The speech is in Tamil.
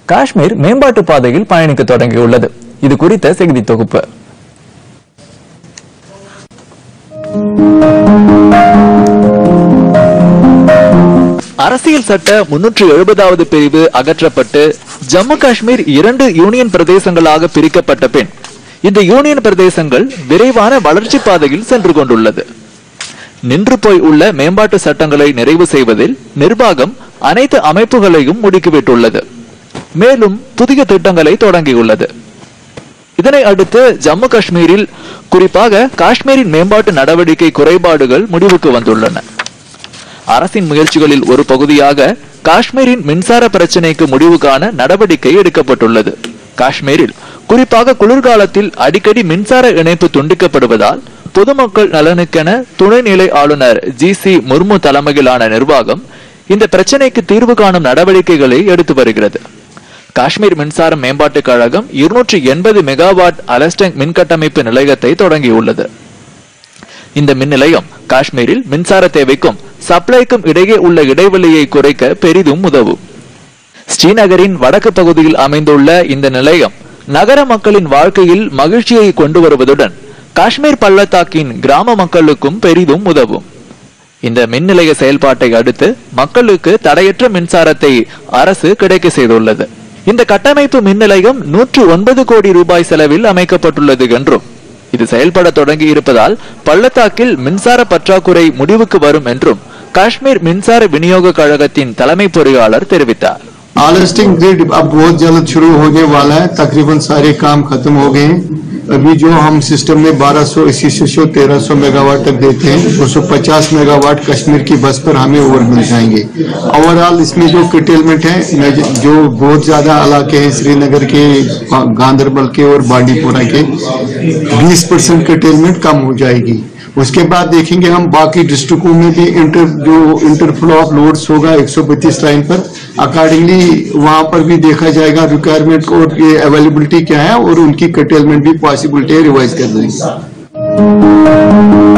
காஷ்மீர் மேம்பாட்டு பாதையில் பயணிக்க தொடங்கியுள்ளது இது குறித்த செய்தி தொகுப்பு அரசியல் சட்ட முன்னூற்று எழுபதாவது பிரிவு அகற்றப்பட்டு ஜம்மு காஷ்மீர் இரண்டு யூனியன் பிரதேசங்களாக பிரிக்கப்பட்ட பின் இந்த யூனியன் பிரதேசங்கள் விரைவான வளர்ச்சி பாதையில் சென்று கொண்டுள்ளது நின்று போய் உள்ள மேம்பாட்டு சட்டங்களை நிறைவு செய்வதில் நிர்வாகம் அனைத்து அமைப்புகளையும் முடுக்கிவிட்டுள்ளது மேலும் புதிய திட்டங்களை தொடங்கியுள்ளது இதனை அடுத்து ஜம்மு காஷ்மீரில் குறிப்பாக காஷ்மீரின் மேம்பாட்டு நடவடிக்கை குறைபாடுகள் முடிவுக்கு வந்துள்ளன அரசின் முயற்சிகளில் ஒரு பகுதியாக காஷ்மீரின் மின்சார பிரச்சினைக்கு முடிவு காண நடவடிக்கை எடுக்கப்பட்டுள்ளது காஷ்மீரில் குறிப்பாக குளிர்காலத்தில் அடிக்கடி மின்சார இணைப்பு துண்டிக்கப்படுவதால் பொதுமக்கள் நலனுக்கென துணைநிலை ஆளுநர் ஜி சி முர்மு தலைமையிலான நிர்வாகம் இந்த பிரச்சினைக்கு தீர்வு காணும் நடவடிக்கைகளை எடுத்து வருகிறது காஷ்மீர் மின்சார மேம்பாட்டுக் கழகம் இருநூற்றி எண்பது மெகாவாட் அலஸ்டங் மின்கட்டமைப்பு நிலையத்தை தொடங்கியுள்ளது இந்த மின் நிலையம் காஷ்மீரில் மின்சார தேவைக்கும் சப்ளைக்கும் இடையே உள்ள இடைவெளியை குறைக்க பெரிதும் உதவும் ஸ்ரீநகரின் வடக்கு பகுதியில் அமைந்துள்ள இந்த நிலையம் நகர மக்களின் வாழ்க்கையில் மகிழ்ச்சியை கொண்டு வருவதுடன் காஷ்மீர் பள்ளத்தாக்கின் கிராம மக்களுக்கும் பெரிதும் உதவும் இந்த மின் நிலைய செயல்பாட்டை அடுத்து மக்களுக்கு தடையற்ற மின்சாரத்தை அரசு கிடைக்க செய்துள்ளது இந்த கட்டமைப்பு மின் நிலையம் நூற்று ஒன்பது கோடி ரூபாய் செலவில் அமைக்கப்பட்டுள்ளது என்றும் இது செயல்பட தொடங்கி இருப்பதால் பள்ளத்தாக்கில் மின்சார பற்றாக்குறை முடிவுக்கு வரும் என்றும் காஷ்மீர் மின்சார விநியோக கழகத்தின் தலைமை பொறியாளர் தெரிவித்தார் आलस्टिंग ग्रिड अब बहुत जल्द शुरू होने वाला है तकरीबन सारे काम खत्म हो गए हैं अभी जो हम सिस्टम में 1200 इसी से 1300 मेगावाट तक देते हैं 250 मेगावाट कश्मीर की बस पर हमें और मिल जाएंगे ओवरऑल इसमें जो कटेलमेंट है नज- जो बहुत ज्यादा इलाके हैं श्रीनगर के गांधरबल के और बांडीपुरा के 20 परसेंट कटेलमेंट कम हो जाएगी उसके बाद देखेंगे हम बाकी डिस्ट्रिक्टों में भी इंटर जो इंटरफ्लो ऑफ लोड्स होगा 132 लाइन पर अकॉर्डिंगली वहां पर भी देखा जाएगा रिक्वायरमेंट और ये अवेलेबिलिटी क्या है और उनकी कटेलमेंट भी पॉसिबिलिटी रिवाइज कर देंगे